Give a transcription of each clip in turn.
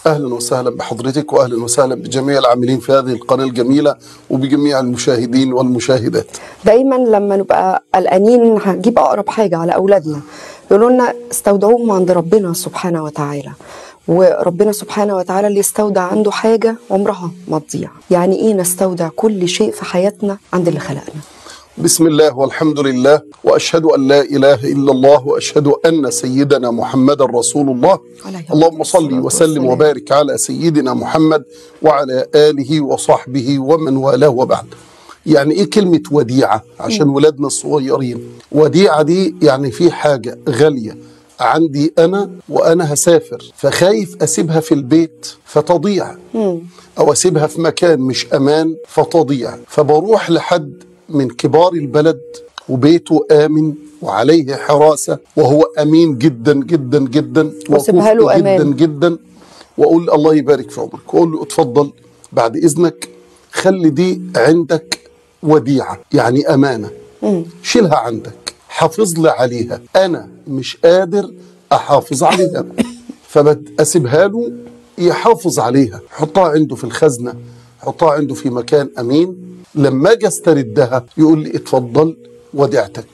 أهلا وسهلا بحضرتك وأهلا وسهلا بجميع العاملين في هذه القناة الجميلة وبجميع المشاهدين والمشاهدات دايما لما نبقى قلقانين هنجيب اقرب حاجه على اولادنا يقولوا لنا استودعوهم عند ربنا سبحانه وتعالى وربنا سبحانه وتعالى اللي يستودع عنده حاجه عمرها ما تضيع يعني ايه نستودع كل شيء في حياتنا عند اللي خلقنا بسم الله والحمد لله وأشهد أن لا إله إلا الله وأشهد أن سيدنا محمد رسول الله عليه اللهم صل الصلاة وسلم والسلام. وبارك على سيدنا محمد وعلى آله وصحبه ومن والاه وبعد يعني ايه كلمة وديعة عشان ولادنا الصغيرين وديعة دي يعني في حاجة غالية عندي أنا وأنا هسافر فخايف أسيبها في البيت فتضيع أو أسيبها في مكان مش أمان فتضيع فبروح لحد من كبار البلد وبيته آمن وعليه حراسة وهو أمين جدا جدا جدا واسيبها له وكفء أمان. جدا جدا واقول الله يبارك في عمرك واقول له اتفضل بعد اذنك خلي دي عندك وديعه يعني امانه شيلها عندك حافظ لي عليها انا مش قادر احافظ عليها فبسيبها له يحافظ عليها حطها عنده في الخزنه حطها عنده في مكان امين لما اجي استردها يقول لي اتفضل وديعتك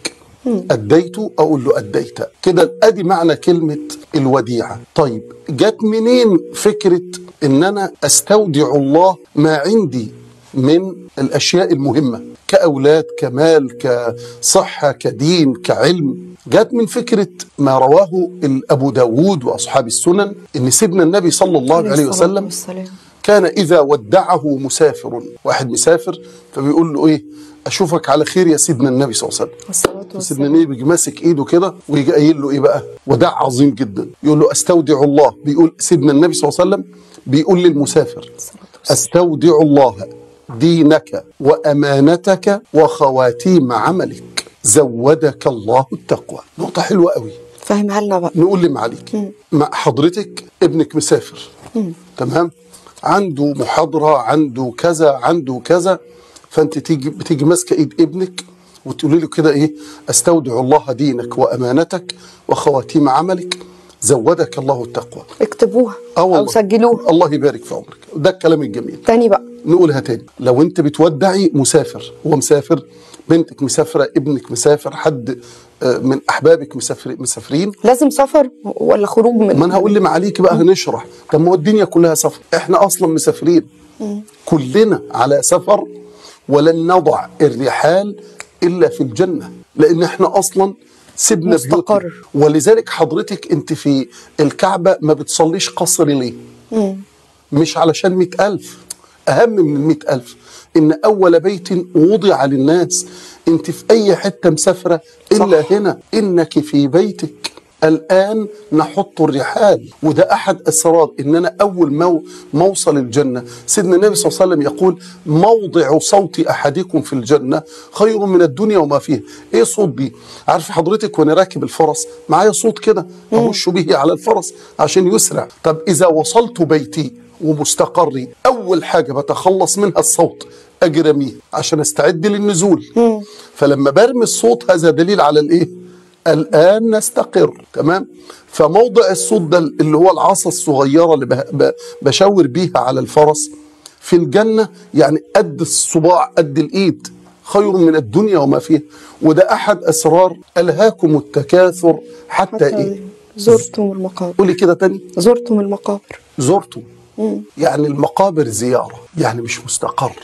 أديته أقول له أديت كده أدي معنى كلمة الوديعة طيب جت منين فكرة إن أنا أستودع الله ما عندي من الأشياء المهمة كأولاد كمال كصحة كدين كعلم جت من فكرة ما رواه أبو داود وأصحاب السنن إن سيدنا النبي صلى الله عليه الصلاة وسلم والسلام. كان إذا ودعه مسافر واحد مسافر فبيقول له إيه أشوفك على خير يا سيدنا النبي صلى الله عليه وسلم الصلاة سيدنا والسلام النبي بيجي ماسك ايده كده ويجي قايل له ايه بقى وداع عظيم جدا يقول له استودع الله بيقول سيدنا النبي صلى الله عليه وسلم بيقول للمسافر استودع الله دينك وامانتك وخواتيم عملك زودك الله التقوى نقطه حلوه قوي فاهمها لنا بقى نقول لي معاليك مع حضرتك ابنك مسافر تمام عنده محاضرة عنده كذا عنده كذا فانت تيجي بتيجي ماسكة ايد ابنك وتقولي له كده ايه استودع الله دينك وامانتك وخواتيم عملك زودك الله التقوى اكتبوها اه والله او سجلوها الله يبارك في عمرك ده الكلام الجميل تاني بقى نقولها تاني لو انت بتودعي مسافر هو مسافر بنتك مسافرة ابنك مسافر حد آه، من احبابك مسافر مسافرين لازم سفر ولا خروج من ما انا هقول لي معاليك بقى هنشرح طب ما هو الدنيا كلها سفر احنا اصلا مسافرين كلنا على سفر ولن نضع الرحال الا في الجنه لان احنا اصلا سيبنا مستقر. بيوتنا. ولذلك حضرتك انت في الكعبه ما بتصليش قصر ليه مش علشان مئة ألف أهم من المئة ألف إن أول بيت وضع للناس أنت في أي حتة مسافرة إلا صح. هنا إنك في بيتك الآن نحط الرحال وده أحد أسرار إن أنا أول ما موصل الجنة سيدنا النبي صلى الله عليه وسلم يقول موضع صوت أحدكم في الجنة خير من الدنيا وما فيها إيه صوت دي عارف حضرتك وأنا راكب الفرس معايا صوت كده أهش به على الفرس عشان يسرع طب إذا وصلت بيتي ومستقري أول حاجة بتخلص منها الصوت أجرميه عشان استعد للنزول فلما برمي الصوت هذا دليل على الإيه الآن نستقر تمام فموضع الصوت ده اللي هو العصا الصغيرة اللي به- ب- بشاور بيها على الفرس في الجنة يعني قد الصباع قد الإيد خير من الدنيا وما فيها وده أحد أسرار ألهاكم التكاثر حتى, حتى إيه زرتم المقابر قولي كده تاني زرتم المقابر زرتم يعني المقابر زيارة يعني مش مستقر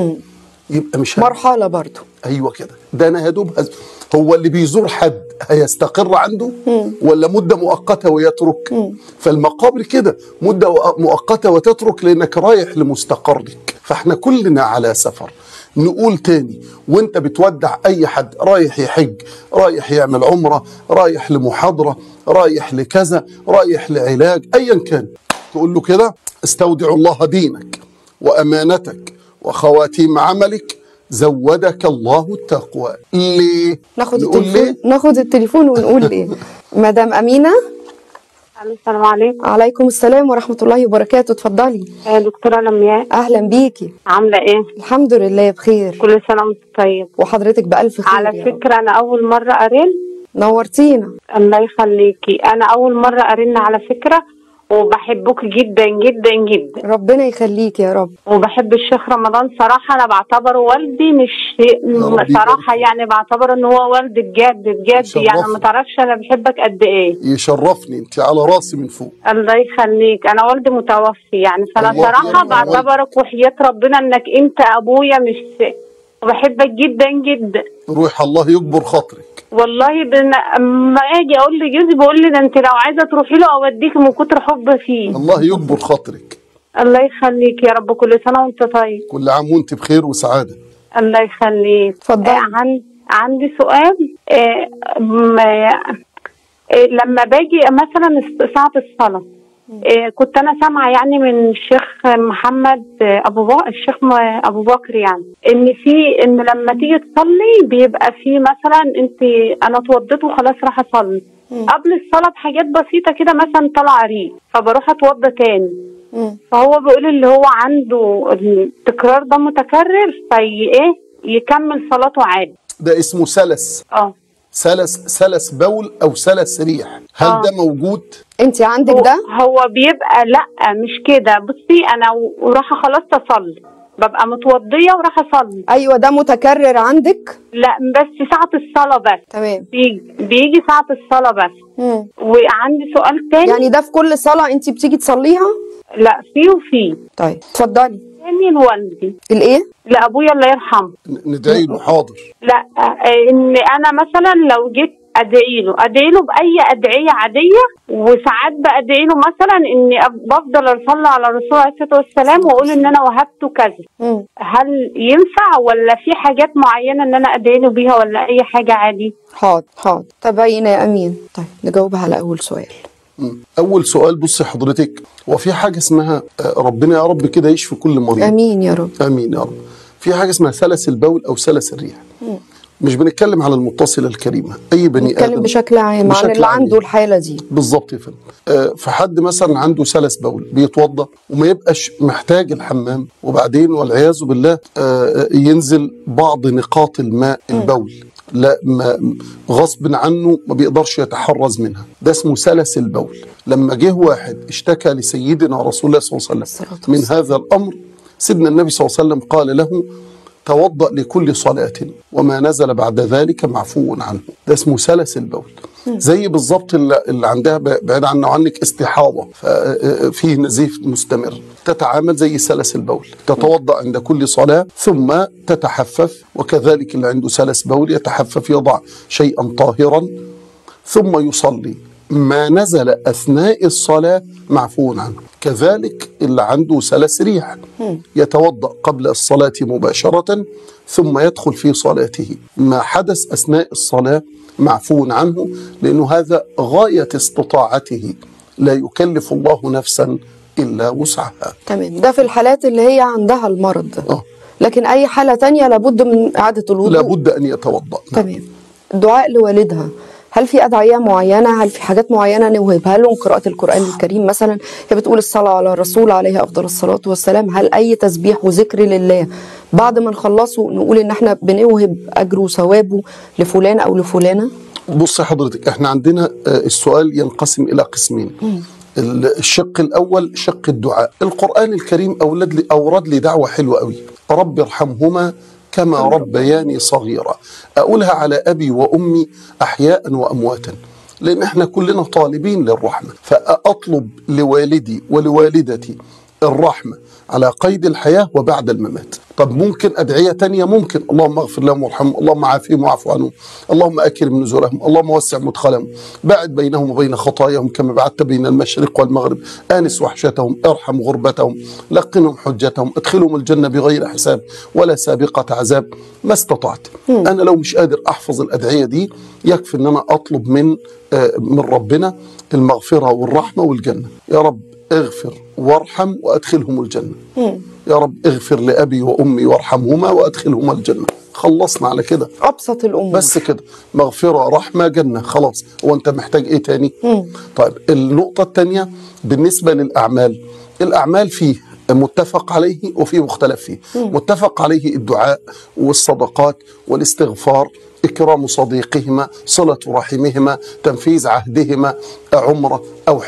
يبقى مش مرحلة برضو ايوه كده ده انا يا دوب هز... هو اللي بيزور حد هيستقر عنده ولا مده مؤقته ويترك فالمقابر كده مده وأ- مؤقته وتترك لانك رايح لمستقرك فاحنا كلنا على سفر نقول تاني وانت بتودع اي حد رايح يحج رايح يعمل عمره رايح لمحاضره رايح لكذا رايح لعلاج ايا كان تقول له كده استودع الله دينك وامانتك وخواتيم عملك زودك الله التقوى ليه ناخد نقول التليفون ليه ناخد التليفون ونقول ايه مدام امينه السلام عليكم عليكم السلام ورحمه الله وبركاته اتفضلي يا دكتورة لمياء اهلا بيكي عاملة ايه؟ الحمد لله بخير كل سنة وانت طيب وحضرتك بالف خير على يا رب. فكرة أنا أول مرة أرن نورتينا الله يخليكي أنا أول مرة أرن على فكرة وبحبك جدا جدا جدا ربنا يخليك يا رب وبحب الشيخ رمضان صراحة أنا بعتبره والدي مش رب صراحة يعني بعتبره إن هو والدي بجد بجد يشرفني. يعني ما تعرفش أنا بحبك قد إيه يشرفني انت على راسي من فوق الله يخليك أنا والدي متوفي يعني فأنا الله صراحة يرحمه. بعتبرك وحياة ربنا إنك أنت أبويا مش وبحبك جدا جدا روح الله يكبر خاطرك والله بن... اما اجي اقول لجوزي بيقول لي ده انت لو عايزه تروحي له اوديك من كتر حب فيه الله يكبر خاطرك الله يخليك يا رب كل سنه وانت طيب كل عام وانت بخير وسعاده الله يخليك اتفضلي. آه عن... عندي سؤال آه م... آه لما باجي مثلا الس- ساعه الصلاه آه كنت انا سامعه يعني من الشيخ محمد آه، ابو بكر الشيخ م- ابو بكر يعني ان في ان لما تيجي تصلي بيبقى في مثلا انت انا اتوضيت وخلاص راح اصلي قبل الصلاه بحاجات بسيطه كده مثلا طلع ريق فبروح اتوضى تاني مم. فهو بيقول اللي هو عنده التكرار ده متكرر في ايه يكمل صلاته عادي ده اسمه سلس اه سلس سلس بول او سلس ريح هل آه. ده موجود انت عندك هو, ده هو بيبقى لا مش كده بصي انا وراح خلاص اصلي ببقى متوضيه وراح اصلي ايوه ده متكرر عندك لا بس ساعه الصلاه بس تمام بيجي, بيجي ساعه الصلاه بس مم. وعندي سؤال تاني يعني ده في كل صلاه انت بتيجي تصليها لا في وفي طيب اتفضلي تاني لوالدي الايه لابويا الله يرحمه ن- ندعي له حاضر لا آه، ان انا مثلا لو جيت ادعي له ادعي له باي ادعيه عاديه وساعات بادعي له مثلا اني أب- بفضل اصلي على الرسول عليه الصلاه والسلام واقول ان انا وهبته كذا مم. هل ينفع ولا في حاجات معينه ان انا ادعي له بيها ولا اي حاجه عادي حاضر حاضر تابعينا يا امين طيب نجاوب على اول سؤال مم. اول سؤال بصي حضرتك هو في حاجه اسمها آه، ربنا يا رب كده يشفي كل مريض امين يا رب امين يا رب في حاجه اسمها سلس البول او سلس الريح مش بنتكلم على المتصله الكريمه اي بني نتكلم ادم بشكل عام عن بشكل اللي عام. عنده الحاله دي بالظبط يا فندم آه، فحد مثلا عنده سلس بول بيتوضا وما يبقاش محتاج الحمام وبعدين والعياذ بالله آه، ينزل بعض نقاط الماء البول لا ما غصب عنه ما بيقدرش يتحرز منها ده اسمه سلس البول لما جه واحد اشتكى لسيدنا رسول الله صلى الله عليه وسلم الصلاة من هذا الامر سيدنا النبي صلى الله عليه وسلم قال له توضأ لكل صلاة وما نزل بعد ذلك معفو عنه ده اسمه سلس البول زي بالظبط اللي اللي عندها ب- بعيد عنه عنك استحاضة فيه نزيف مستمر تتعامل زي سلس البول تتوضأ عند كل صلاة ثم تتحفف وكذلك اللي عنده سلس بول يتحفف يضع شيئا طاهرا ثم يصلي ما نزل أثناء الصلاة معفو عنه كذلك اللي عنده سلس ريح يتوضأ قبل الصلاة مباشرة ثم يدخل في صلاته ما حدث أثناء الصلاة معفو عنه لأنه هذا غاية استطاعته لا يكلف الله نفسا إلا وسعها تمام ده في الحالات اللي هي عندها المرض آه. لكن اي حاله تانية لابد من اعاده الوضوء لابد أن يتوضأ تمام الدعاء لوالدها هل في أدعية معينة هل في حاجات معينة نوهبها لهم قراءة القرآن الكريم مثلا هي بتقول الصلاة على الرسول عليه أفضل الصلاة والسلام هل أي تسبيح وذكر لله بعد ما نخلصه نقول إن احنا بنوهب أجره وثوابه لفلان أو لفلانة بص حضرتك احنا عندنا آه، السؤال ينقسم الى قسمين ال- الشق الاول شق الدعاء القران الكريم اولد لي اورد لي دعوه حلوه قوي رب ارحمهما كما ربياني صغيرا اقولها على ابي وامي احياء وامواتا لان احنا كلنا طالبين للرحمه فاطلب لوالدي ولوالدتي الرحمه على قيد الحياه وبعد الممات طب ممكن ادعيه تانية ممكن اللهم اغفر لهم وارحمهم اللهم عافهم واعف عنهم اللهم اكرم نزلهم اللهم وسع مدخلهم بعد بينهم وبين خطاياهم كما بعدت بين المشرق والمغرب انس وحشتهم ارحم غربتهم لقنهم حجتهم ادخلهم الجنه بغير حساب ولا سابقه عذاب ما استطعت انا لو مش قادر احفظ الادعيه دي يكفي ان انا اطلب من آه، من ربنا المغفره والرحمه والجنه يا رب اغفر وارحم وادخلهم الجنه يا رب اغفر لابي وامي وارحمهما وادخلهما الجنه خلصنا على كده أبسط الأمور بس كده مغفرة رحمة جنة خلاص هو أنت محتاج إيه تاني طيب النقطة التانية بالنسبة للأعمال الأعمال فيه متفق عليه وفيه مختلف فيه متفق عليه الدعاء والصدقات والاستغفار إكرام صديقهما صلة رحمهما تنفيذ عهدهما عمرة أو حج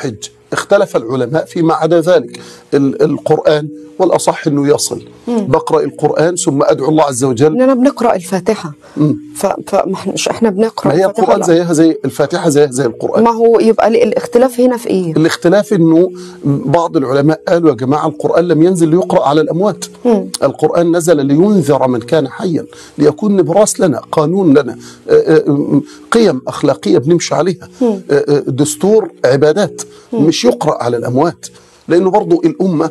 اختلف العلماء فيما عدا ذلك ال- القرآن والأصح أنه يصل بقرأ القرآن ثم أدعو الله عز وجل اننا بنقرا الفاتحه ف... فما احنا مش احنا بنقرا ما هي الفاتحة القرآن لا. زيها زي الفاتحة زيها زي القرآن ما هو يبقى ال- الاختلاف هنا في ايه الاختلاف انه بعض العلماء قالوا يا جماعه القران لم ينزل ليقرا على الاموات القران نزل لينذر من كان حيا ليكون نبراس لنا قانون لنا آه، آه، قيم اخلاقيه بنمشي عليها آه، آه، دستور عبادات مش يقرا على الاموات لانه برضو الامه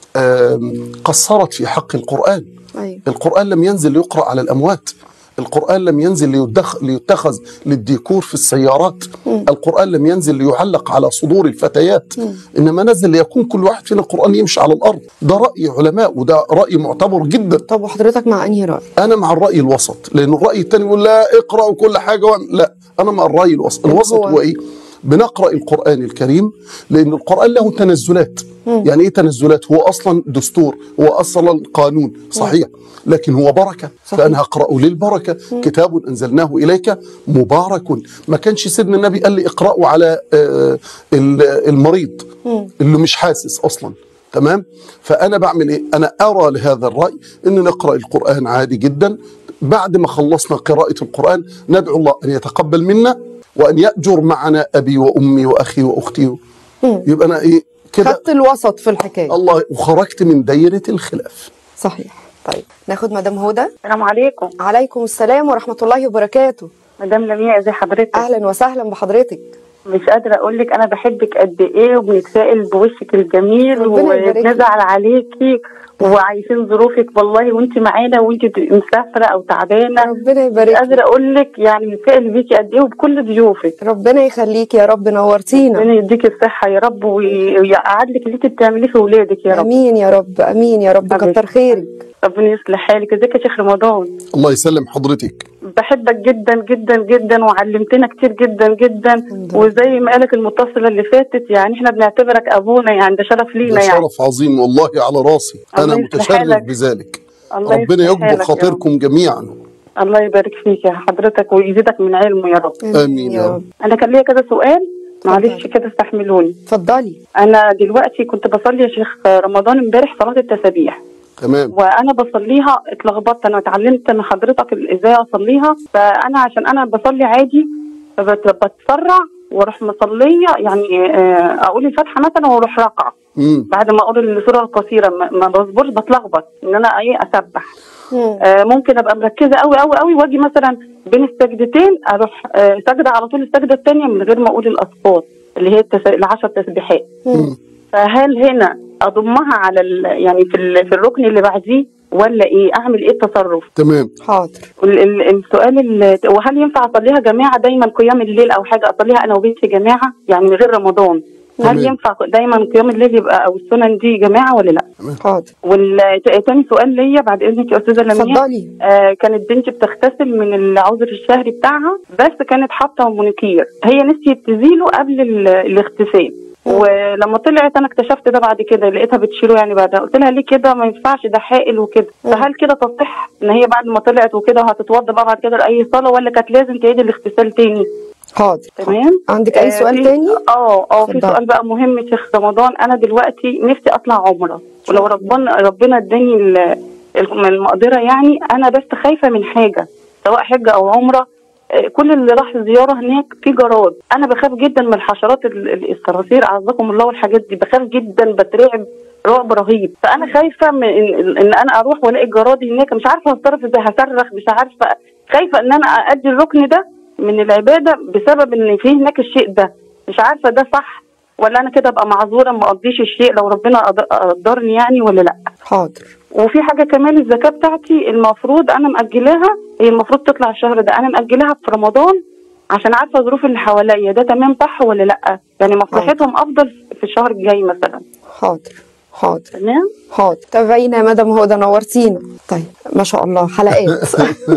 آه، قصرت في حق القران أيوة. القرآن لم ينزل ليقرأ على الأموات القرآن لم ينزل ليدخ... ليتخذ للديكور في السيارات القرآن لم ينزل ليعلق على صدور الفتيات إنما نزل ليكون كل واحد فينا القرآن يمشي على الأرض ده رأي علماء وده رأي معتبر جدا طب وحضرتك مع انهي راي أنا مع الرأي الوسط لأن الرأي الثاني يقول لا اقرأ وكل حاجة واعمل. لا أنا مع الرأي الوسط الوسط هو- هو إيه بنقرأ القرآن الكريم لأن القرآن له تنزلات يعني إيه تنزلات هو أصلا دستور هو أصلا قانون صحيح لكن هو بركة صحيح. فأنا هقرأه للبركة كتاب أنزلناه إليك مبارك ما كانش سيدنا النبي قال لي اقرأوا على آه، ال- المريض اللي مش حاسس أصلا تمام فأنا بعمل إيه أنا أرى لهذا الرأي أن نقرأ القرآن عادي جدا بعد ما خلصنا قراءة القرآن ندعو الله أن يتقبل منا وأن يأجر معنا أبي وأمي وأخي وأختي يبقى أنا إيه كده خدت الوسط في الحكايه الله وخرجت من دايرة الخلاف صحيح طيب ناخد مدام هدى السلام عليكم عليكم السلام ورحمه الله وبركاته مدام لمياء ازي حضرتك اهلا وسهلا بحضرتك مش قادره اقول لك انا بحبك قد ايه وبنتفائل بوشك الجميل ربنا يبارك لك. وبنزعل عليكي وعايشين ظروفك والله وانت معانا وانت مسافره او تعبانه ربنا مش يبارك لك. قادره اقول لك يعني بنتفائل بيكي قد ايه وبكل ضيوفك ربنا يخليك يا رب نورتينا ربنا يديك الصحه يا رب وي- ويقعد لك اللي انت بتعمليه في اولادك يا رب امين يا رب امين يا رب حبيبتي. كتر خيرك ربنا يصلح حالك ازيك يا شيخ رمضان الله يسلم حضرتك بحبك جدا جدا جدا وعلمتنا كتير جدا جدا الحمد لله. وزي ما قالت المتصله اللي فاتت يعني احنا بنعتبرك ابونا يعني ده شرف ده لينا يعني شرف عظيم والله على راسي الله أنا يصلح متشرف حالك. بذلك الله ربنا يصلح يكبر حالك يا خاطركم جميعا الله يبارك فيك يا حضرتك ويزيدك من علمه يا رب آمين يا رب. انا كان ليا كذا سؤال معلش اتفضلي. كده استحملوني اتفضلي انا دلوقتي كنت بصلي يا شيخ رمضان امبارح صلاه التسابيح تمام وانا بصليها اتلخبطت انا اتعلمت من حضرتك ازاي اصليها فانا عشان انا بصلي عادي فبت- بتسرع واروح مصليه يعني آه، اقول الفاتحه مثلا واروح راقعه مم. بعد ما اقول السوره القصيره ما- ما بصبرش بتلخبط ان انا ايه اسبح مم. آه، ممكن ابقى مركزه قوي قوي قوي واجي مثلا بين السجدتين اروح آه، سجده على طول السجده الثانيه من غير ما اقول الاسقاط اللي هي التس... العشر تسبيحات مم. فهل هنا اضمها على ال... يعني في ال... في الركن اللي بعديه ولا ايه اعمل ايه التصرف تمام حاضر ال... ال... السؤال ال... وهل ينفع اصليها جماعه دايما قيام الليل او حاجه اصليها انا وبنتي جماعه يعني من غير رمضان تمام. هل ينفع دايما قيام الليل يبقى او السنن دي جماعه ولا لا حاضر والتاني سؤال ليا بعد اذنك يا استاذه لمياء اتفضلي آه كانت بنتي بتغتسل من العذر الشهري بتاعها بس كانت حاطه مونيكير هي نسيت تزيله قبل ال- الاغتسال ولما طلعت انا اكتشفت ده بعد كده لقيتها بتشيله يعني بعدها قلت لها ليه كده ما ينفعش ده حائل وكده فهل كده تصح ان هي بعد ما طلعت وكده وهتتوضى بقى بعد كده لاي صلاه ولا كانت لازم تعيد الاغتسال تاني حاضر تمام عندك اي آه، سؤال في- تاني اه اه في اتفضلي. سؤال بقى مهم يا شيخ رمضان انا دلوقتي نفسي اطلع عمره ولو ربنا ربنا اداني ال- المقدره يعني انا بس خايفه من حاجه سواء حجه او عمره آه، كل اللي راح زياره هناك في جراد انا بخاف جدا من الحشرات ال- ال- الصراصير اعزكم الله والحاجات دي بخاف جدا بترعب رعب رهيب فانا خايفه من ان, إن انا اروح والاقي الجراد هناك مش عارفه هتصرف ازاي هصرخ مش عارفه خايفه ان انا ادي الركن ده من العباده بسبب ان في هناك الشيء ده مش عارفه ده صح ولا انا كده ابقى معذوره ما اقضيش الشيء لو ربنا قد- قدرني يعني ولا لا حاضر وفي حاجه كمان الزكاه بتاعتي المفروض انا مأجلاها هي المفروض تطلع الشهر ده انا مأجلاها في رمضان عشان عارفه الظروف اللي حواليا ده تمام صح ولا لا يعني مصلحتهم افضل في الشهر الجاي مثلا حاضر حاضر تمام حاضر تابعينا يا مدام هدى نورتينا طيب ما شاء الله حلقات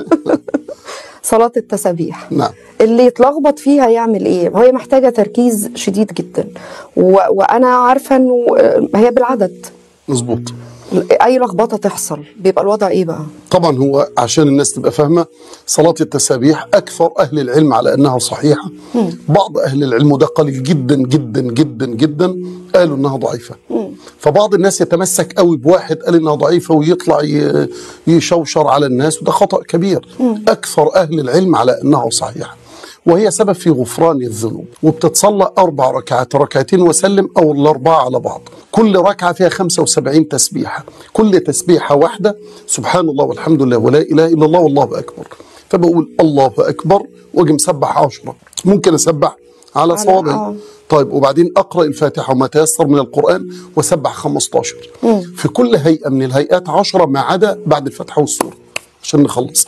صلاة التسابيح نعم اللي يتلخبط فيها يعمل ايه؟ هي محتاجة تركيز شديد جدا و... وانا عارفة انه آه، هي بالعدد مظبوط اي لخبطه تحصل بيبقى الوضع ايه بقى طبعا هو عشان الناس تبقى فاهمه صلاه التسابيح اكثر اهل العلم على انها صحيحه بعض اهل العلم وده قليل جدا جدا جدا جدا قالوا انها ضعيفه فبعض الناس يتمسك قوي بواحد قال انها ضعيفه ويطلع ي- يشوشر على الناس وده خطا كبير اكثر اهل العلم على انها صحيحه وهي سبب في غفران الذنوب وبتتصلى أربع ركعات ركعتين وسلم أو الأربعة على بعض كل ركعة فيها 75 تسبيحة كل تسبيحة واحدة سبحان الله والحمد لله ولا إله إلا الله والله أكبر فبقول الله أكبر وأجي مسبح عشرة ممكن أسبح على على- صوابعي آه. طيب وبعدين اقرا الفاتحه وما تيسر من القران وسبح 15 في كل هيئه من الهيئات 10 ما عدا بعد الفاتحه والسوره عشان نخلص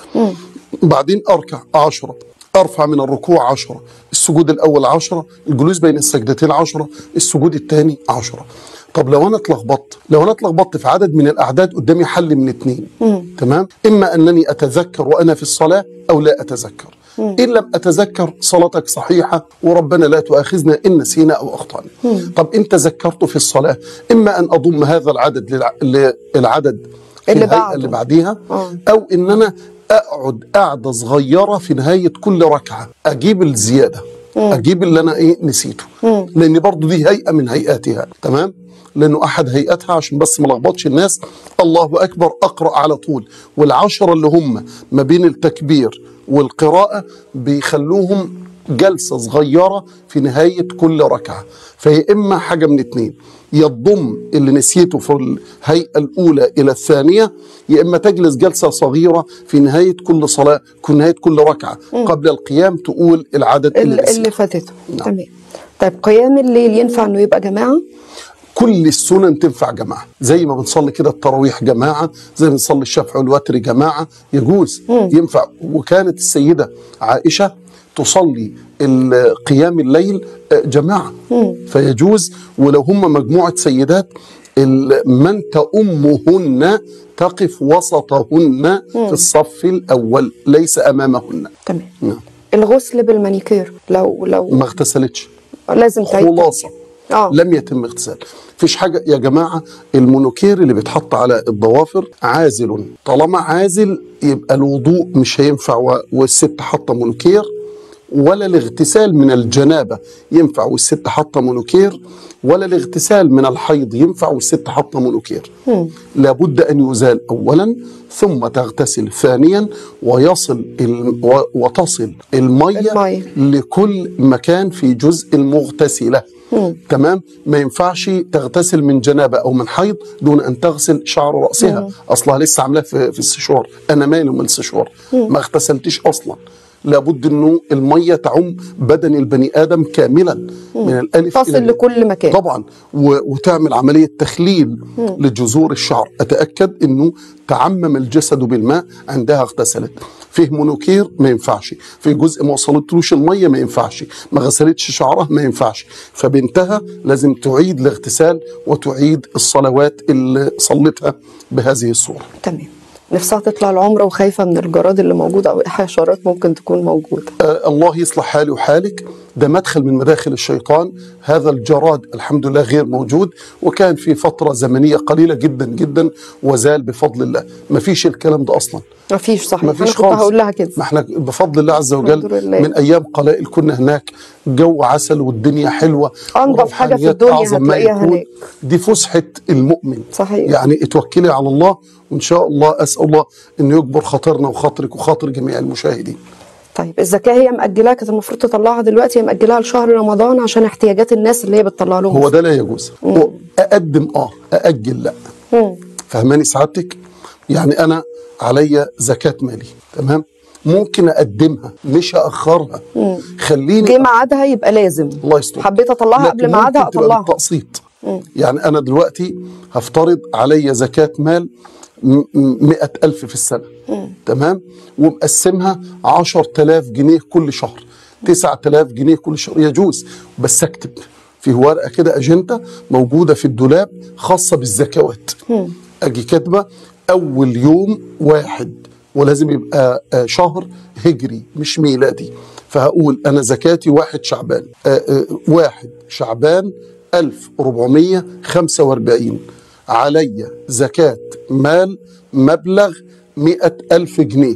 بعدين اركع 10 ارفع من الركوع 10 السجود الاول 10 الجلوس بين السجدتين 10 السجود الثاني 10 طب لو انا اتلخبطت لو انا اتلخبطت في عدد من الاعداد قدامي حل من اثنين تمام اما انني اتذكر وانا في الصلاه او لا اتذكر إن لم أتذكر صلاتك صحيحة وربنا لا تؤاخذنا إن نسينا أو أخطأنا طب إن تذكرت في الصلاة إما أن أضم هذا العدد للع- للعدد في اللي الهيئة بعده. اللي بعديها آه. أو إن أنا أقعد قعدة صغيرة في نهاية كل ركعة أجيب الزيادة أجيب اللي أنا إيه نسيته لأن برضو دي هيئة من هيئاتها تمام لانه احد هيئاتها عشان بس ما لخبطش الناس الله اكبر اقرا على طول والعشره اللي هم ما بين التكبير والقراءه بيخلوهم جلسه صغيره في نهايه كل ركعه فهي اما حاجه من اتنين يضم اللي نسيته في الهيئه الاولى الى الثانيه يا اما تجلس جلسه صغيره في نهايه كل صلاه في نهايه كل ركعه قبل القيام تقول العدد اللي, اللي, نسيته. اللي فاتته نعم. تمام طيب قيام الليل ينفع انه يبقى جماعه كل السنن تنفع جماعة زي ما بنصلي كده التراويح جماعة زي ما بنصلي الشفع والوتر جماعة يجوز ينفع وكانت السيدة عائشة تصلي ال- قيام الليل آه، جماعة فيجوز ولو هم مجموعة سيدات ال- من تأمهن تقف وسطهن في الصف الأول ليس أمامهن تمام نعم. الغسل بالمانيكير لو لو ما اغتسلتش لازم تعيد خلاصة اه لم يتم اغتسال فيش حاجة يا جماعة المونوكير اللي بيتحط على الضوافر عازل طالما عازل يبقى الوضوء مش هينفع و- والست حاطة مونوكير ولا الاغتسال من الجنابة ينفع والست حاطة مونوكير ولا الاغتسال من الحيض ينفع والست حاطة مونوكير لابد أن يزال أولا ثم تغتسل ثانيا ويصل الم و- وتصل المية, المية. لكل مكان في جزء المغتسلة تمام ما ينفعش تغتسل من جنابة أو من حيض دون أن تغسل شعر رأسها أصلها لسه عاملاه في, في السشوار أنا مالي من السشوار ما اغتسلتش أصلا لابد انه الميه تعم بدن البني ادم كاملا من الالف تصل إلى الياء. لكل مكان طبعا و- وتعمل عمليه تخليل لجذور الشعر اتاكد انه تعمم الجسد بالماء عندها اغتسلت فيه مونوكير ما ينفعش في جزء ما وصلتلوش الميه ما ينفعش ما غسلتش شعرها ما ينفعش فبنتها لازم تعيد الاغتسال وتعيد الصلوات اللي صلتها بهذه الصوره تمام نفسها تطلع العمره وخايفه من الجراد اللي موجوده او حشرات ممكن تكون موجوده آه، الله يصلح حالي وحالك ده مدخل من مداخل الشيطان هذا الجراد الحمد لله غير موجود وكان في فترة زمنية قليلة جدا جدا وزال بفضل الله ما فيش الكلام ده أصلا ما فيش صحيح ما انا فيش كنت خالص هقول لها كده ما احنا بفضل الله عز وجل الحمد لله. من أيام قلائل كنا هناك جو عسل والدنيا حلوة أنظف حاجة في وروحانيات الدنيا أعظم ما هتلاقيها يكون. هناك. دي فسحة المؤمن صحيح. يعني اتوكلي على الله وإن شاء الله أسأل الله أن يكبر خاطرنا وخاطرك وخاطر جميع المشاهدين طيب الزكاه هي مأجلاها كانت المفروض تطلعها دلوقتي هي مأجلاها لشهر رمضان عشان احتياجات الناس اللي هي بتطلع لهم هو ده لا يجوز اقدم اه ااجل لا مم. فهماني سعادتك يعني انا عليا زكاه مالي تمام ممكن اقدمها مش اخرها خليني جه ميعادها يبقى لازم الله يستر حبيت اطلعها قبل لكن ميعادها ممكن تبقى اطلعها بالتقسيط يعني انا دلوقتي هفترض عليا زكاه مال م- م- مئة ألف في السنة تمام ومقسمها عشر تلاف جنيه كل شهر تسعة تلاف جنيه كل شهر يجوز بس اكتب في ورقة كده أجندة موجودة في الدولاب خاصة بالزكوات أجي كاتبة أول يوم واحد ولازم يبقى آه، شهر هجري مش ميلادي فهقول أنا زكاتي واحد شعبان آه، آه، واحد شعبان 1445 علي زكاة مال مبلغ مئة ألف جنيه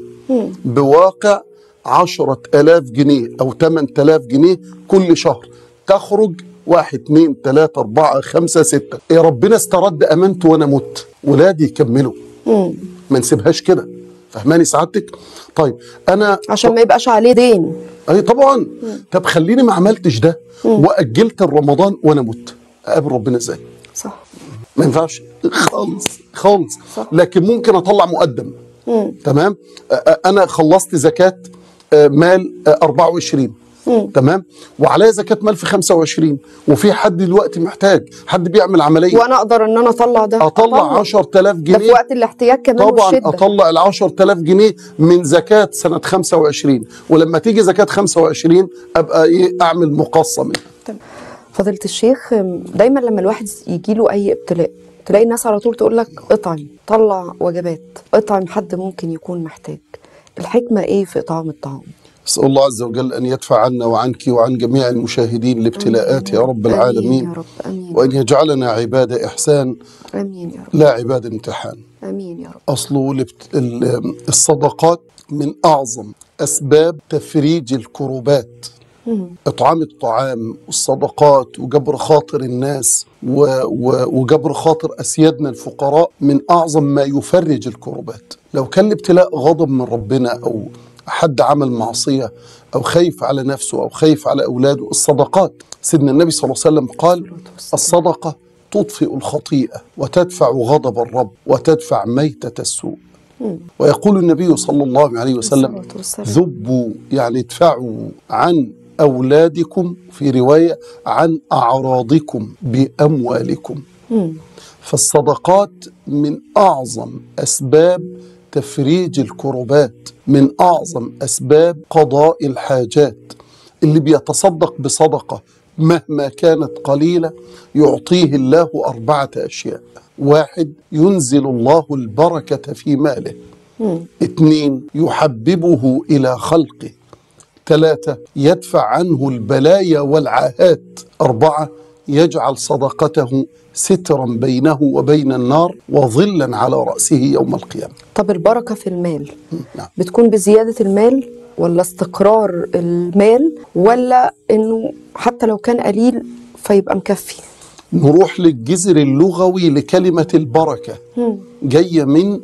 بواقع عشرة ألاف جنيه أو تمن تلاف جنيه كل شهر تخرج واحد اتنين تلاتة أربعة خمسة ستة إيه ربنا استرد أمانته وأنا مت ولادي يكملوا ما نسيبهاش كده فهماني سعادتك طيب أنا عشان ما يبقاش عليه دين اي طبعا طب خليني ما عملتش ده واجلت الرمضان وانا مت اقابل ربنا ازاي صح ما ينفعش خالص خالص صح. لكن ممكن اطلع مقدم تمام أ- أ- انا خلصت زكاه آه، مال آه، 24 تمام وعليا زكاه مال في 25 وفي حد دلوقتي محتاج حد بيعمل عمليه وانا اقدر ان انا اطلع ده اطلع 10000 ده في جنيه وقت الاحتياج كمان طبعا والشده اطلع ال 10000 جنيه من زكاه سنه 25 ولما تيجي زكاه 25 ابقى ايه اعمل مقصه منها تمام. فضيلة الشيخ دايما لما الواحد يجي له اي ابتلاء تلاقي الناس على طول تقول لك اطعم طلع وجبات اطعم حد ممكن يكون محتاج الحكمة ايه في اطعام الطعام اسال الله عز وجل ان يدفع عنا وعنك وعن جميع المشاهدين الابتلاءات يا رب آمين العالمين يا رب امين وان يجعلنا عباد احسان امين يا رب لا عباد امتحان امين يا رب اصله الابت- ال- الصدقات من اعظم اسباب تفريج الكروبات اطعام الطعام والصدقات وجبر خاطر الناس و و وجبر خاطر اسيادنا الفقراء من اعظم ما يفرج الكروبات لو كان الابتلاء غضب من ربنا او حد عمل معصيه او خايف على نفسه او خايف على اولاده الصدقات سيدنا النبي صلى الله عليه وسلم قال الصدقه تطفئ الخطيئه وتدفع غضب الرب وتدفع ميته السوء ويقول النبي صلى الله عليه وسلم الصلاة والسلام. ذبوا يعني ادفعوا عن أولادكم في رواية عن أعراضكم بأموالكم فالصدقات من أعظم أسباب تفريج الكربات من أعظم أسباب قضاء الحاجات اللي بيتصدق بصدقة مهما كانت قليلة يعطيه الله أربعة أشياء واحد ينزل الله البركة في ماله اثنين يحببه إلى خلقه ثلاثة يدفع عنه البلايا والعاهات أربعة يجعل صدقته سترا بينه وبين النار وظلا على رأسه يوم القيامة طب البركة في المال نعم. بتكون بزيادة المال ولا استقرار المال ولا انه حتى لو كان قليل فيبقى مكفي نروح للجذر اللغوي لكلمة البركة جاية من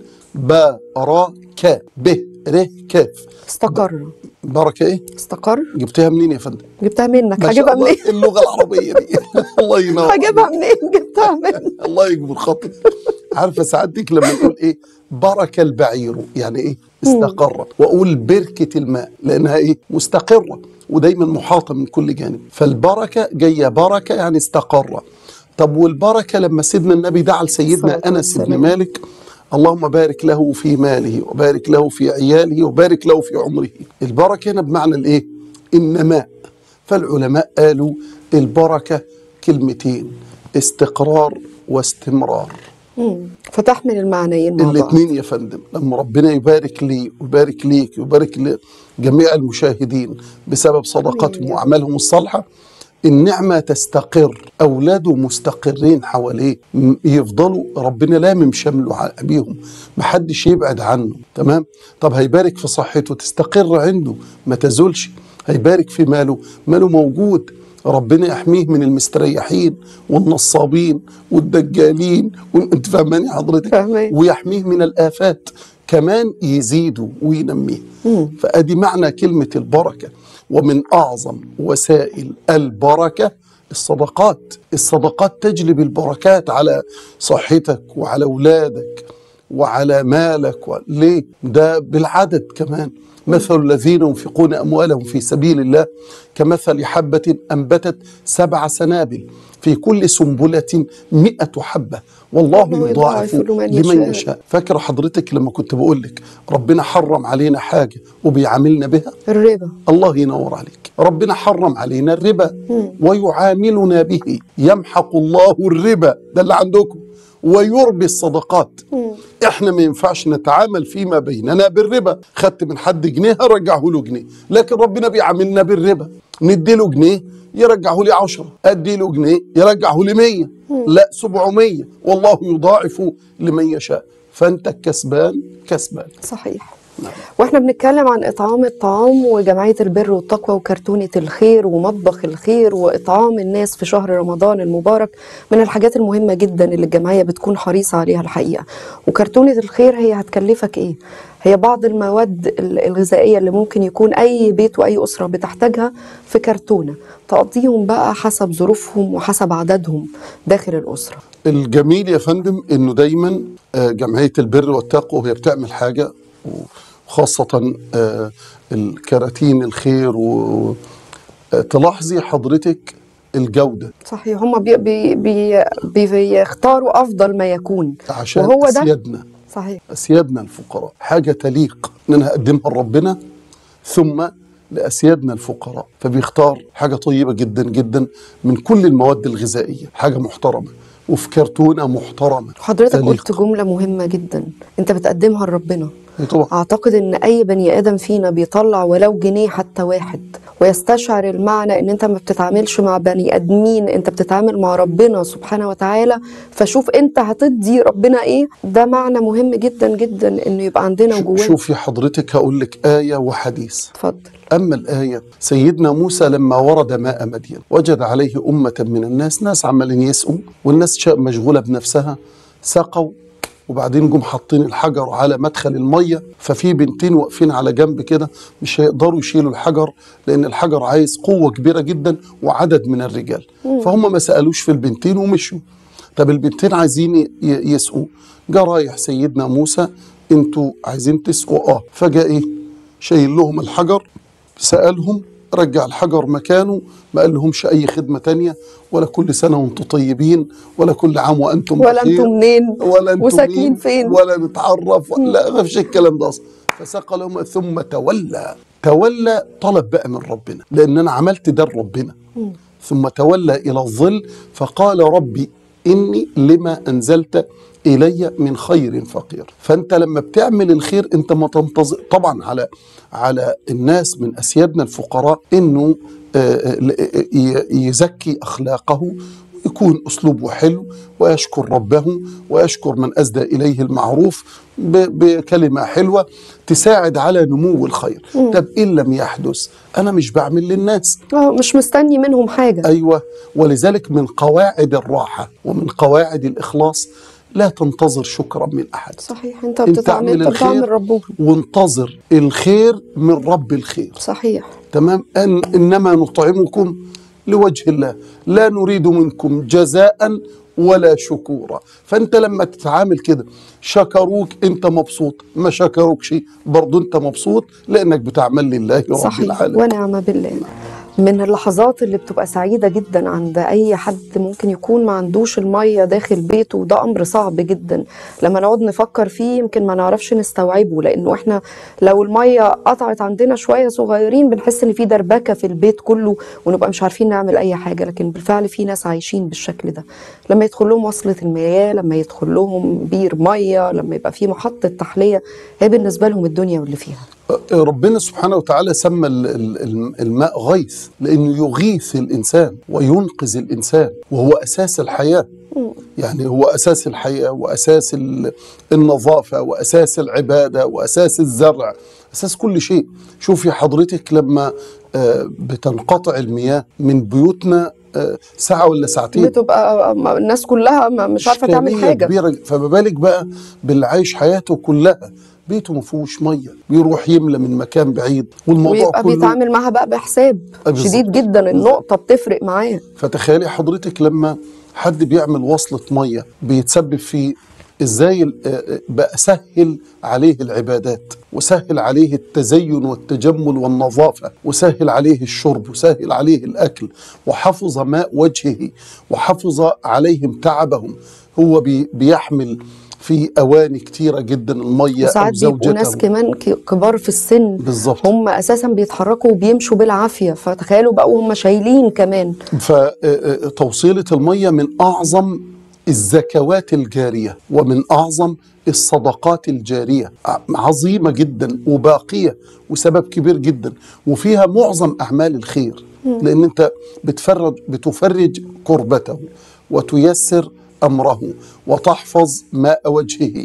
بركة ب ر كاف استقر بركة ايه؟ استقر جبتها منين يا فندم؟ جبتها منك ما شاء هجيبها الله، منين اللغة العربية دي الله ينور هجيبها منين جبتها منك الله يجبر خاطرك عارفه سعادتك لما نقول ايه برك البعير يعني ايه استقر واقول بركه الماء لانها ايه مستقره ودايما محاطه من كل جانب فالبركه جايه بركه يعني استقر طب والبركه لما سيدنا النبي دعا لسيدنا الصلاة انس بن والسلام. مالك اللهم بارك له في ماله وبارك له في عياله وبارك له في عمره البركه هنا بمعنى الايه النماء فالعلماء قالوا البركه كلمتين استقرار واستمرار مم. فتحمل المعنيين مع بعض الاثنين يا فندم لما ربنا يبارك لي ويبارك ليك ويبارك لجميع المشاهدين بسبب صدقاتهم واعمالهم الصالحه النعمة تستقر أولاده مستقرين حواليه م- يفضلوا ربنا لامم شمله ع- بيهم محدش يبعد عنه تمام طب هيبارك في صحته تستقر عنده ما تزولش هيبارك في ماله ماله موجود ربنا يحميه من المستريحين والنصابين والدجالين وال- انت فاهماني حضرتك فاهمين. ويحميه من الآفات كمان يزيده وينميه فأدي معنى كلمة البركة ومن أعظم وسائل البركة الصدقات الصدقات تجلب البركات على صحتك وعلى أولادك وعلى مالك و... ليه ده بالعدد كمان مثل الذين ينفقون أموالهم في سبيل الله كمثل حبة أنبتت سبع سنابل في كل سنبلة مئة حبة والله والله يضاعف يضاعف لمن لمن يشاء. يشاء فاكر حضرتك لما كنت بقول لك ربنا حرم علينا حاجة وبيعاملنا بها الربا الله ينور عليك ربنا حرم علينا الربا ويعاملنا به يمحق الله الربا ده اللي عندكم ويربي الصدقات احنا ما ينفعش نتعامل فيما بيننا بالربا خدت من حد جنيه هرجعه له جنيه لكن ربنا بيعاملنا بالربا ندي له جنيه يرجعه لي عشرة ادي له جنيه يرجعه لي مية لا سبعمية والله يضاعف لمن يشاء فانت كسبان كسبان صحيح واحنا بنتكلم عن اطعام الطعام وجمعيه البر والتقوى وكرتونه الخير ومطبخ الخير واطعام الناس في شهر رمضان المبارك من الحاجات المهمه جدا اللي الجمعيه بتكون حريصه عليها الحقيقه وكرتونه الخير هي هتكلفك ايه هي بعض المواد ال- الغذائيه اللي ممكن يكون اي بيت واي اسره بتحتاجها في كرتونه تقضيهم بقى حسب ظروفهم وحسب عددهم داخل الاسره الجميل يا فندم انه دايما آه، جمعيه البر والتقوى وهي بتعمل حاجه وخاصه آه، الكراتين الخير و آه، تلاحظي حضرتك الجوده صحيح هم بي بي بي بي بيختاروا افضل ما يكون عشان وهو ده اسيادنا صحيح اسيادنا الفقراء حاجه تليق ان انا اقدمها لربنا ثم لاسيادنا الفقراء فبيختار حاجه طيبه جدا جدا من كل المواد الغذائيه حاجه محترمه وفي كرتونه محترمه حضرتك تليق. قلت جملة مهمة جدا انت بتقدمها لربنا إيه طبعا اعتقد ان اي بني ادم فينا بيطلع ولو جنيه حتى واحد ويستشعر المعنى ان انت ما بتتعاملش مع بني ادمين انت بتتعامل مع ربنا سبحانه وتعالى فشوف انت هتدي ربنا ايه ده معنى مهم جدا جدا انه يبقى عندنا شو- جوانا شوفي حضرتك هقول لك آية وحديث اتفضل أما الآية سيدنا موسى لما ورد ماء مدين وجد عليه أمة من الناس ناس عمالين يسقوا والناس شا- مشغولة بنفسها سقوا وبعدين جم حاطين الحجر على مدخل المية ففي بنتين واقفين على جنب كده مش هيقدروا يشيلوا الحجر لأن الحجر عايز قوة كبيرة جدا وعدد من الرجال فهم ما سألوش في البنتين ومشوا طب البنتين عايزين ي- يسقوا جه رايح سيدنا موسى انتوا عايزين تسقوا اه فجأة ايه شايل لهم الحجر سألهم رجع الحجر مكانه ما قال لهمش أي خدمة تانية ولا كل سنة وانتم طيبين ولا كل عام وأنتم ولا بخير انتم منين ولا انتم وساكنين مين فين ولا نتعرف لا ما فيش الكلام ده أصلا فساق لهم ثم تولى تولى طلب بقى من ربنا لأن أنا عملت ده لربنا ثم تولى إلى الظل فقال ربي إني لما أنزلت إلي من خير فقير فأنت لما بتعمل الخير أنت ما تنتظر طبعا على على الناس من أسيادنا الفقراء إنه آه، آه، ي- يزكي أخلاقه يكون أسلوبه حلو ويشكر ربه ويشكر من أسدى إليه المعروف ب- بكلمة حلوة تساعد على نمو الخير طب إن لم يحدث أنا مش بعمل للناس اه مش مستني منهم حاجة أيوة ولذلك من قواعد الراحة ومن قواعد الإخلاص لا تنتظر شكرا من أحد صحيح انت انت بتتعامل اعمل انت بتعمل الخير ربهم وانتظر الخير من رب الخير صحيح تمام أن إنما نطعمكم لوجه الله لا نريد منكم جزاء ولا شكورا فأنت لما تتعامل كده شكروك أنت مبسوط ما شكروكش برضو أنت مبسوط لأنك بتعمل لله رب صحيح العالمين ونعم بالله من اللحظات اللي بتبقى سعيدة جدا عند أي حد ممكن يكون ما عندوش المية داخل بيته وده أمر صعب جدا لما نقعد نفكر فيه يمكن ما نعرفش نستوعبه لأنه إحنا لو المية قطعت عندنا شوية صغيرين بنحس إن في دربكة في البيت كله ونبقى مش عارفين نعمل أي حاجة لكن بالفعل في ناس عايشين بالشكل ده لما يدخل لهم وصلة المياه لما يدخل لهم بير مية لما يبقى في محطة تحلية هي بالنسبة لهم الدنيا واللي فيها ربنا سبحانه وتعالى سمى ال- ال- الماء غيث لأنه يغيث الإنسان وينقذ الإنسان وهو أساس الحياة يعني هو أساس الحياة وأساس ال- النظافة وأساس العبادة وأساس الزرع أساس كل شيء شوفي حضرتك لما آه، بتنقطع المياه من بيوتنا آه، ساعة ولا ساعتين بتبقى الناس كلها ما- مش عارفه تعمل إشكالية حاجه كبيرة فما بالك بقى باللي عايش حياته كلها بيته ما فيهوش ميه بيروح يملى من مكان بعيد والموضوع ويبقى كله بيتعامل معاها بقى بحساب بالظبط. شديد جدا النقطه بتفرق معاه فتخيلي حضرتك لما حد بيعمل وصلة مية بيتسبب في ازاي ال- آه، بقى سهل عليه العبادات وسهل عليه التزين والتجمل والنظافة وسهل عليه الشرب وسهل عليه الأكل وحفظ ماء وجهه وحفظ عليهم تعبهم هو بي بيحمل في أواني كتيرة جدا المية أو وساعات بيبقوا ناس زوجته كمان ك- كبار في السن بالظبط. هم اساسا بيتحركوا وبيمشوا بالعافيه فتخيلوا بقوا هم شايلين كمان فتوصيلة المية من أعظم الزكوات الجارية ومن أعظم الصدقات الجارية ع- عظيمة جدا وباقية وسبب كبير جدا وفيها معظم أعمال الخير لأن أنت بتفرج بتفرج كربته وتيسر أمره وتحفظ ماء وجهه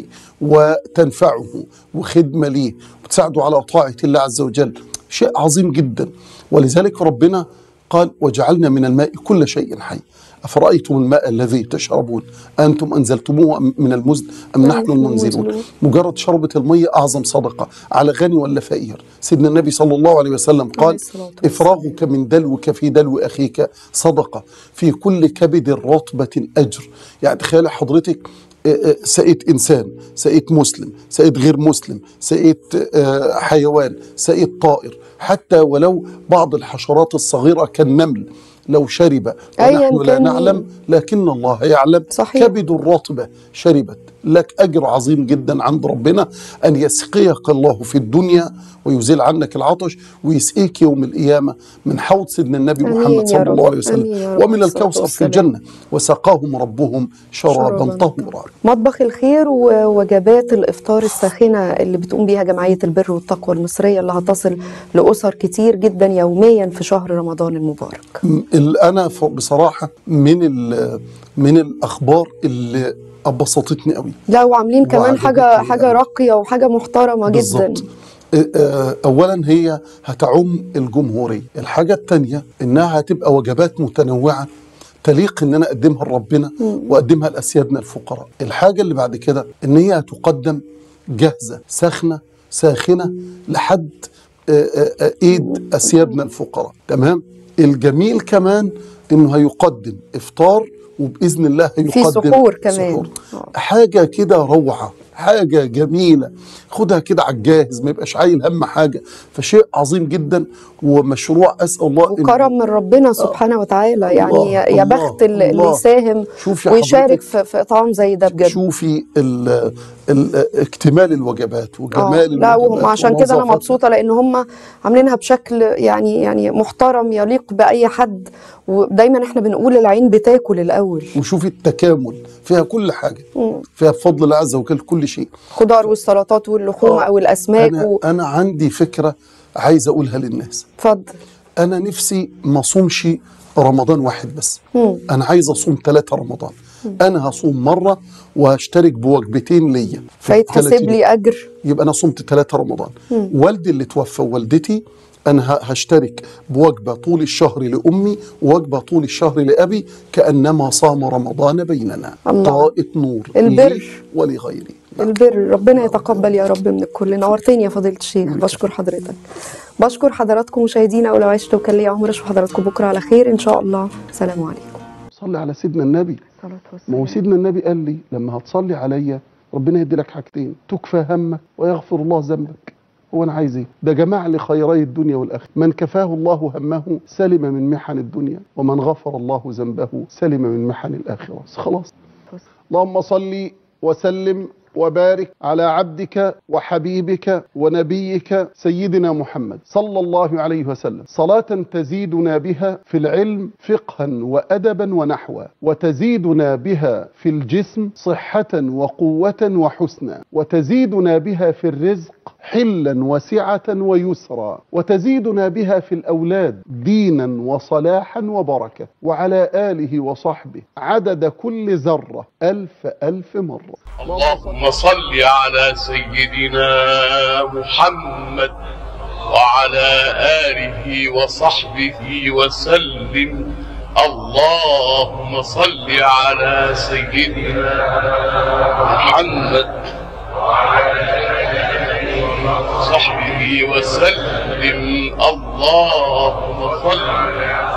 وتنفعه وخدمة ليه وتساعده على طاعة الله عز وجل شيء عظيم جدا ولذلك ربنا قال وجعلنا من الماء كل شيء حي أفرأيتم الماء الذي تشربون أنتم أنزلتموه أم- من المزن أم نحن نحن المنزلون المنزلون. مجرد شربة المية أعظم صدقة على غني ولا فقير سيدنا النبي صلى الله عليه وسلم عليه قال الصلاة والسلام. إفراغك من دلوك في دلو أخيك صدقة في كل كبد رطبة أجر يعني تخيل حضرتك آه، آه، سقيت إنسان سقيت مسلم سقيت غير مسلم سقيت آه، حيوان سقيت طائر حتى ولو بعض الحشرات الصغيرة كالنمل لو شرب أياً ونحن لا كان نعلم لكن الله يعلم صحيح. كبد الرطبة شربت لك أجر عظيم جدا عند ربنا أن يسقيك الله في الدنيا ويزيل عنك العطش ويسقيك يوم القيامة من حوض سيدنا النبي آمين محمد يا صلى رب. الله عليه وسلم آمين يا رب. ومن الصلاة الكوثر في والسلام. الجنة وسقاهم ربهم شرابا شراباً. طهورا مطبخ الخير ووجبات الافطار الساخنه اللي بتقوم بيها جمعيه البر والتقوى المصريه اللي هتصل لاسر كتير جدا يوميا في شهر رمضان المبارك. م- ال- أنا ف- بصراحة من ال- من الأخبار اللي أبسطتني قوي لا وعاملين كمان وعجبتني حاجه حاجه أوي. راقيه وحاجه محترمه جدا. بالظبط آه، آه، اولا هي هتعم الجمهوريه الحاجه الثانيه انها هتبقى وجبات متنوعه تليق ان انا اقدمها لربنا واقدمها لاسيادنا الفقراء الحاجه اللي بعد كده ان هي هتقدم جاهزه ساخنه ساخنه لحد آه، آه، آه، ايد اسيادنا الفقراء تمام الجميل كمان انه هيقدم افطار وباذن الله هيقدم سحور كمان. سحور. آه. حاجه كده روعه حاجه جميله خدها كده على الجاهز ما يبقاش عايل هم حاجه فشيء عظيم جدا ومشروع اسال الله إن- وكرم من ربنا سبحانه وتعالى يعني الله، يا يا الله، بخت اللي اللي الله. يساهم شوفي ويشارك حضرتك- في في اطعام زي ده بجد. شوفي ال ال اكتمال الوجبات آه، وجمال لا الوجبات وهم عشان كده انا ونظافتها. مبسوطه لان هم عاملينها بشكل يعني يعني محترم يليق باي حد ودايما احنا بنقول العين بتاكل الاول وشوفي التكامل فيها كل حاجه فيها بفضل الله عز وجل كل شيء خضار والسلطات واللحوم آه، او الاسماك انا و- انا عندي فكره عايز اقولها للناس اتفضل انا نفسي ما اصومش رمضان واحد بس انا عايز اصوم ثلاثة رمضان انا هصوم مره وهشترك بوجبتين ليا في فيتحسب 30 لي اجر يبقى انا صمت ثلاثة رمضان والدي اللي توفى ووالدتي انا ه- هشترك بوجبه طول الشهر لامي ووجبه طول الشهر لابي كانما صام رمضان بيننا الله. طائة نور البر. لي ولغيري البر ربنا يتقبل يا رب من الكل نورتني يا فضيله الشيخ بشكر حضرتك بشكر حضراتكم مشاهدينا ولو عشت وكان لي عمر اشوف حضراتكم بكره على خير ان شاء الله سلام عليكم صلي على سيدنا النبي ما هو سيدنا النبي قال لي لما هتصلي عليا ربنا يدي لك حاجتين تكفى همك ويغفر الله ذنبك هو انا عايز ايه ده جمع لي خيري الدنيا والاخره من كفاه الله همه سلم من محن الدنيا ومن غفر الله ذنبه سلم من محن الاخره بس خلاص اللهم صل وسلم وبارك على عبدك وحبيبك ونبيك سيدنا محمد صلى الله عليه وسلم صلاة تزيدنا بها في العلم فقها وأدبا ونحوا وتزيدنا بها في الجسم صحة وقوة وحسنا وتزيدنا بها في الرزق حلا وسعة ويسرا وتزيدنا بها في الأولاد دينا وصلاحا وبركة وعلى آله وصحبه عدد كل ذرة ألف ألف مرة اللهم صل على سيدنا محمد وعلى آله وصحبه وسلم اللهم صل على سيدنا محمد وصحبه وسلم اللهم صل